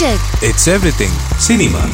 check. It's everything cinema.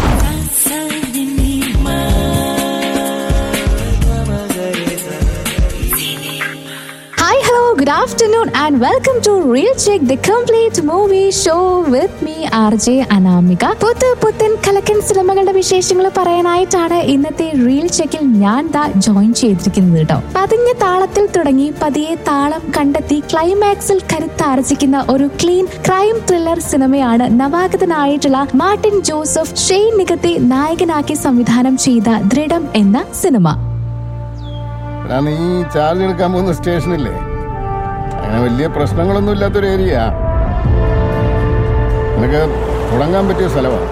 Hi, hello, good afternoon, and welcome to Real Check, the complete movie show with me, RJ Anamika പുത്ത് പുത്തൻ കലക്കൻ സിനിമകളുടെ വിശേഷങ്ങൾ പറയാനായിട്ടാണ് ഇന്നത്തെ reel ചെക്കിൽ ഞാൻ ദാ join ചെയ്തിരിക്കുന്നത് കേട്ടോ പതിഞ്ഞ താളത്തിൽ തുടങ്ങി പതിയെ താളം കണ്ടെത്തി ക്ലൈമാക്സിൽ കരുത്താർജിക്കുന്ന ഒരു ക്ലീൻ ക്രൈം ത്രില്ലർ സിനിമയാണ് നവാഗതനായിട്ടുള്ള മാർട്ടിൻ ജോസഫ് ഷെയ്ൻ നികത്തെ നായകനാക്കി സംവിധാനം ചെയ്ത ദൃഢം എന്ന സിനിമ എടാ, നീ ചാർജ് എടുക്കാൻ പോകുന്ന സ്റ്റേഷനില്ലേ അങ്ങനെ വലിയ പ്രശ്നങ്ങളൊന്നും ഇല്ലാത്തൊരു ഏരിയ നിനക്ക് തുടങ്ങാൻ പറ്റിയ സ്ഥലമാണ്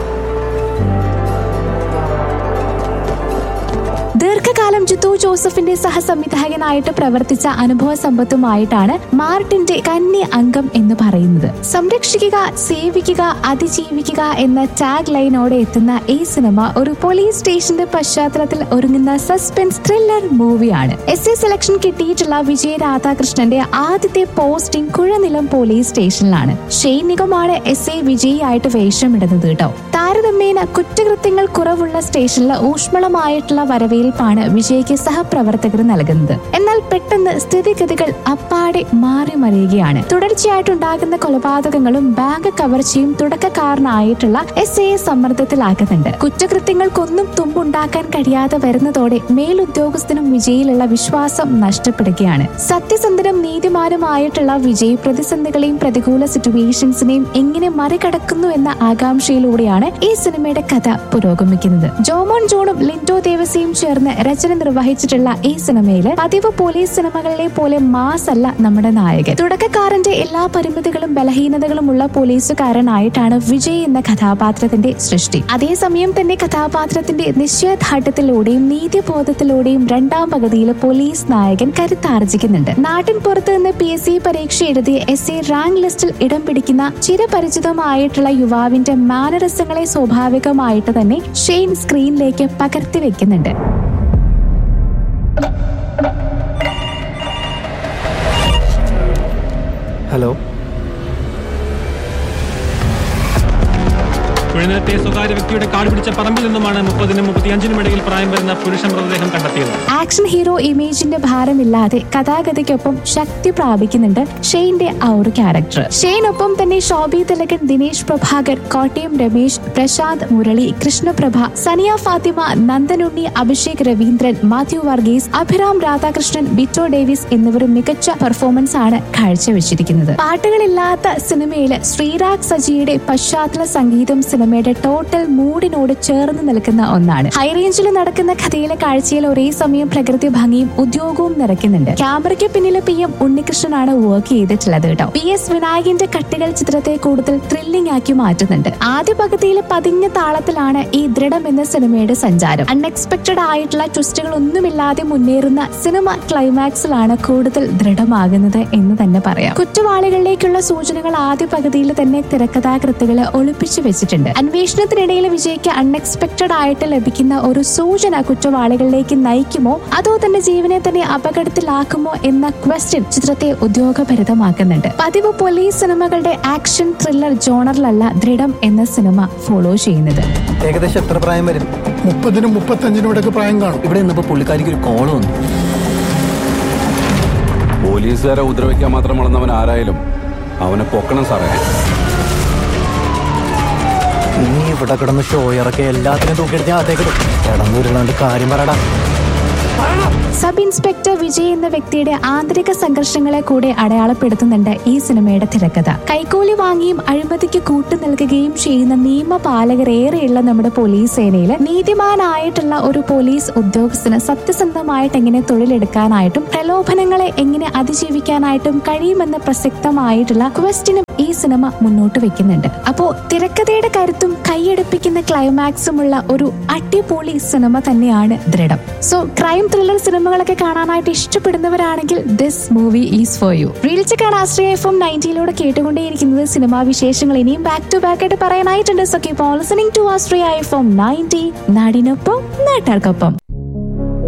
ദീർഘകാലം ജിത്തു ജോസഫിന്റെ സഹസംവിധായകനായിട്ട് പ്രവർത്തിച്ച അനുഭവ സമ്പത്തുമായിട്ടാണ് മാർട്ടിന്റെ കന്നി അംഗം എന്ന് പറയുന്നത് സംരക്ഷിക്കുക സേവിക്കുക അതിജീവിക്കുക എന്ന ടാഗ് ലൈനോടെ എത്തുന്ന ഈ സിനിമ ഒരു പോലീസ് സ്റ്റേഷന്റെ പശ്ചാത്തലത്തിൽ ഒരുങ്ങുന്ന സസ്പെൻസ് ത്രില്ലർ മൂവിയാണ് എസ് എ സെലക്ഷൻ കിട്ടിയിട്ടുള്ള വിജയ രാധാകൃഷ്ണന്റെ ആദ്യത്തെ പോസ്റ്റിംഗ് കുഴനിലം പോലീസ് സ്റ്റേഷനിലാണ് ഷെയ്ൻ നിഗമാണ് എസ് എ വിജയിയായിട്ട് വേഷമിടുന്നത് കേട്ടോ താരതമ്യേന കുറ്റകൃത്യങ്ങൾ കുറവുള്ള സ്റ്റേഷനിൽ ഊഷ്മളമായിട്ടുള്ള വരവേൽപ്പാണ് വിജയ്ക്ക് സഹപ്രവർത്തകർ നൽകുന്നത് എന്നാൽ പെട്ടെന്ന് സ്ഥിതിഗതികൾ അപ്പാടെ മാറി മറിയുകയാണ് തുടർച്ചയായിട്ടുണ്ടാകുന്ന കൊലപാതകങ്ങളും ബാങ്ക് കവർച്ചയും തുടക്കക്കാരനായിട്ടുള്ള എസ് എയെ സമ്മർദ്ദത്തിലാക്കുന്നുണ്ട് കുറ്റകൃത്യങ്ങൾക്കൊന്നും തുമ്പുണ്ടാക്കാൻ കഴിയാതെ വരുന്നതോടെ മേലുദ്യോഗസ്ഥനും വിജയിലുള്ള വിശ്വാസം നഷ്ടപ്പെടുകയാണ് സത്യസന്ധനും നീതിമാനുമായിട്ടുള്ള വിജയ് പ്രതിസന്ധികളെയും പ്രതികൂല സിറ്റുവേഷൻസിനെയും എങ്ങനെ മറികടക്കുന്നു എന്ന ആകാംക്ഷയിലൂടെയാണ് ഈ സിനിമയുടെ കഥ പുരോഗമിക്കുന്നത് ജോമോൻ ജോണും ലിൻഡോ ദേവസിയും ചേർന്ന് രചന നിർവഹിച്ചിട്ടുള്ള ഈ സിനിമയില് പതിവ് പോലീസ് സിനിമകളിലെ പോലെ മാസ് അല്ല നമ്മുടെ നായകൻ തുടക്കക്കാരന്റെ എല്ലാ പരിമിതികളും ബലഹീനതകളും ഉള്ള പോലീസുകാരനായിട്ടാണ് വിജയ് എന്ന കഥാപാത്രത്തിന്റെ സൃഷ്ടി അതേസമയം തന്നെ കഥാപാത്രത്തിന്റെ നിശ്ചയദാർഢ്യത്തിലൂടെയും നീതിബോധത്തിലൂടെയും രണ്ടാം പകുതിയിൽ പോലീസ് നായകൻ കരുത്താർജിക്കുന്നുണ്ട് നാട്ടിൻ പുറത്ത് നിന്ന് പി എസ് സി പരീക്ഷ എഴുതി എസ് എ റാങ്ക് ലിസ്റ്റിൽ ഇടം പിടിക്കുന്ന ചിരപരിചിതമായിട്ടുള്ള യുവാവിന്റെ മാനരസങ്ങളെ സ്വാഭാവികമായിട്ട് തന്നെ ഷെയ്ൻ സ്ക്രീനിലേക്ക് പകർത്തി വെക്കുന്നുണ്ട് ഹലോ കുഴിനിലത്തെ സ്വകാര്യ വ്യക്തിയുടെ കാട് പിടിച്ച പറമ്പിൽ നിന്നുമാണ് മുപ്പതിനും മുപ്പത്തിയഞ്ചിനും ഇടയിൽ പ്രായം വരുന്ന പുരുഷ മൃതദേഹം കണ്ടെത്തിയത് ആക്ഷൻ ഹീറോ ഇമേജിന്റെ ഭാരമില്ലാതെ കഥാഗതിക്കൊപ്പം ശക്തി പ്രാപിക്കുന്നുണ്ട് ഷെയ്ന്റെ ആ ഒരു ക്യാരക്ടർ ഷെയ്നൊപ്പം തന്നെ ശോഭി തിലകൻ ദിനേശ് പ്രഭാകർ കോട്ടയം രമേശ് പ്രശാന്ത് മുരളി കൃഷ്ണപ്രഭ സനിയ ഫാത്തിമ നന്ദനുണ്ണി അഭിഷേക് രവീന്ദ്രൻ മാത്യു വർഗീസ് അഭിറാം രാധാകൃഷ്ണൻ ബിറ്റോ ഡേവിസ് എന്നിവരും മികച്ച പെർഫോമൻസ് ആണ് കാഴ്ചവെച്ചിരിക്കുന്നത് പാട്ടുകളില്ലാത്ത സിനിമയിൽ ശ്രീരാഗ് സജിയുടെ പശ്ചാത്തല സംഗീതം സിനിമയുടെ ടോട്ടൽ മൂഡിനോട് ചേർന്ന് നിൽക്കുന്ന ഒന്നാണ് ഹൈറേഞ്ചിൽ നടക്കുന്ന കഥയിലെ കാഴ്ചയിൽ ഒരേ സമയം പ്രകൃതി ഭംഗിയും ഉദ്യോഗവും നിറയ്ക്കുന്നുണ്ട് ക്യാമറയ്ക്ക് പിന്നിൽ പി എം ഉണ്ണികൃഷ്ണനാണ് വർക്ക് ചെയ്തിട്ടുള്ളത് കേട്ടോ പി എസ് വിനായകന്റെ കട്ടുകൾ ചിത്രത്തെ കൂടുതൽ ത്രില്ലിംഗ് ആക്കി മാറ്റുന്നുണ്ട് ആദ്യ പകുതിയിൽ പതിഞ്ഞ താളത്തിലാണ് ഈ ദൃഢം എന്ന സിനിമയുടെ സഞ്ചാരം അൺഎക്സ്പെക്ടഡ് ആയിട്ടുള്ള ട്വിസ്റ്റുകൾ ഒന്നുമില്ലാതെ മുന്നേറുന്ന സിനിമ ക്ലൈമാക്സിലാണ് കൂടുതൽ ദൃഢമാകുന്നത് എന്ന് തന്നെ പറയാം കുറ്റവാളികളിലേക്കുള്ള സൂചനകൾ ആദ്യ പകുതിയിൽ തന്നെ തിരക്കഥാകൃത്തുകള് ഒളിപ്പിച്ചു വെച്ചിട്ടുണ്ട് അന്വേഷണത്തിനിടയിൽ വിജയ്ക്ക് അൺഎക്സ്പെക്ടഡ് ആയിട്ട് ലഭിക്കുന്ന ഒരു സൂചന കുറ്റവാളികളിലേക്ക് നയിക്കുമോ അതോ തന്റെ ജീവനെ തന്നെ അപകടത്തിലാക്കുമോ എന്ന ക്വസ്റ്റ്യൻ ചിത്രത്തെ ഉദ്യോഗഭരിതമാക്കുന്നുണ്ട് പതിവ് പോലീസ് സിനിമകളുടെ ആക്ഷൻ ത്രില്ലർ ജോണറിലല്ല ദൃഢം എന്ന സിനിമ ഫോളോ ചെയ്യുന്നത് ഏകദേശം എത്ര പ്രായം വരും മുപ്പതിനും മുപ്പത്തഞ്ചിനും ഇടയ്ക്ക് പ്രായം കാണും ഇവിടെ നിന്നപ്പോ പുള്ളിക്കാരിക്ക് ഒരു കോള് വന്നു പോലീസുകാരെ ഉപദ്രവിക്കാൻ മാത്രം വളർന്നവൻ ആരായാലും അവനെ പൊക്കണം സാറേ നീ ഇവിടെ കിടന്ന് ഷോ ഇറക്കി എല്ലാത്തിനും തൂക്കിയെടുത്ത് അകത്തേക്ക് കിടന്നുരുളാണ്ട് കാര്യം പറയടാ സബ് ഇൻസ്പെക്ടർ വിജയ് എന്ന വ്യക്തിയുടെ ആന്തരിക സംഘർഷങ്ങളെ കൂടെ അടയാളപ്പെടുത്തുന്നുണ്ട് ഈ സിനിമയുടെ തിരക്കഥ കൈക്കൂലി വാങ്ങിയും അഴിമതിക്ക് കൂട്ടു നൽകുകയും ചെയ്യുന്ന നിയമപാലകർ ഏറെയുള്ള നമ്മുടെ പോലീസ് സേനയിൽ നീതിമാനായിട്ടുള്ള ഒരു പോലീസ് ഉദ്യോഗസ്ഥന് സത്യസന്ധമായിട്ട് എങ്ങനെ തൊഴിലെടുക്കാനായിട്ടും പ്രലോഭനങ്ങളെ എങ്ങനെ അതിജീവിക്കാനായിട്ടും കഴിയുമെന്ന പ്രസക്തമായിട്ടുള്ള ക്വസ്റ്റിനും ഈ സിനിമ മുന്നോട്ട് വെക്കുന്നുണ്ട് അപ്പോ തിരക്കഥയുടെ കരുത്തും കൈയടുപ്പിക്കുന്ന ക്ലൈമാക്സുമുള്ള ഒരു അടിപൊളി സിനിമ തന്നെയാണ് ദൃഢം സോ ക്രൈം ത്രില്ലർ സിനിമകളൊക്കെ കാണാനായിട്ട് ഇഷ്ടപ്പെടുന്നവരാണെങ്കിൽ this movie is for you റീൽച്ചക്കാണ് ആശ്രയ എഫ് എം നയൻറ്റിയിലൂടെ കേട്ടുകൊണ്ടേയിരിക്കുന്നത് സിനിമാ വിശേഷങ്ങൾ ഇനിയും ബാക്ക് ടു ബാക്ക് ആയിട്ട് പറയാനായിട്ടുണ്ട് so keep on listening to Ashraya F M ninety നാടിനൊപ്പം നാട്ടാർക്കൊപ്പം